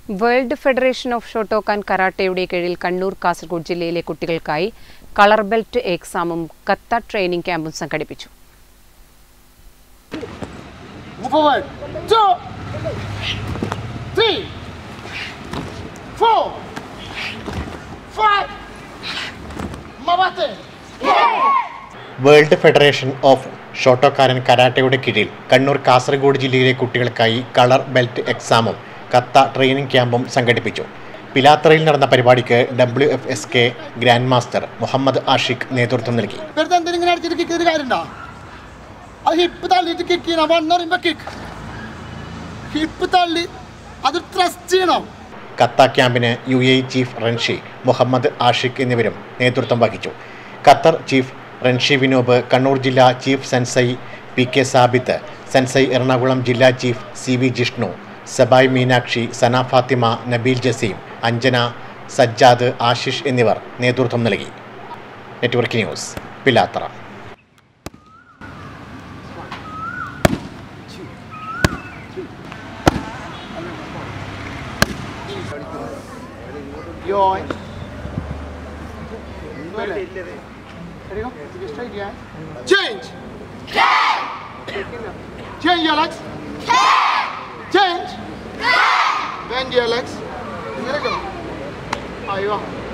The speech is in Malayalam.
വേൾഡ് ഫെഡറേഷൻ ഓഫ് ഷോട്ടോക്കാൻ കരാട്ടയുടെ കീഴിൽ കണ്ണൂർ കാസർഗോഡ് ജില്ലയിലെ കുട്ടികൾക്കായി കളർ ബെൽറ്റ് എക്സാമും കത്ത ട്രെയിനിംഗ് ക്യാമ്പും സംഘടിപ്പിച്ചു Move forward. Two, three, four, five. Mabate. World federation of Shotokan കരാട്ടയുടെ കീഴിൽ കണ്ണൂർ കാസർഗോഡ് ജില്ലയിലെ കുട്ടികൾക്കായി കളർ ബെൽറ്റ് എക്സാമും കത്ത ട്രെയിനിംഗ് ക്യാമ്പും സംഘടിപ്പിച്ചു പിലാത്തറയിൽ നടന്ന പരിപാടിക്ക് W F S K grand master Muhammad Ashiq നേതൃത്വം നൽകി വെറുതെ എന്തെങ്കിലും ഇങ്ങനെ അടിച്ചിട്ട് കിക്ക് ചെയ്തിട്ട് കാര്യമുണ്ടോ അത് ഹിപ്പ് തള്ളിയിട്ട് കിക്ക് ചെയ്യണം വൺ പറയുമ്പോ കിക്ക് ഹിപ്പ് തള്ളി അത് ത്രസ്റ്റ് ചെയ്യണം കത്ത ക്യാമ്പിന് U A chief Renshi Muhammad Ashiq എന്നിവരും നേതൃത്വം വഹിച്ചു Qatar chief Renshi Vinob Kannur ജില്ലാ chief sensei P K Sabith sensei Ernakulam ജില്ലാ ചീഫ് സി വി ജിഷ്ണു സബായ് മീനാക്ഷി സന ഫാത്തിമ നബീൽ ജസീം അഞ്ജന സജ്ജാദ് ആശിഷ് എന്നിവർ നേതൃത്വം നൽകി network news Pilathara Join. Ready go. Get straight, yeah. Change. Change your legs. Change. Bend your legs. There you go. Ahí va.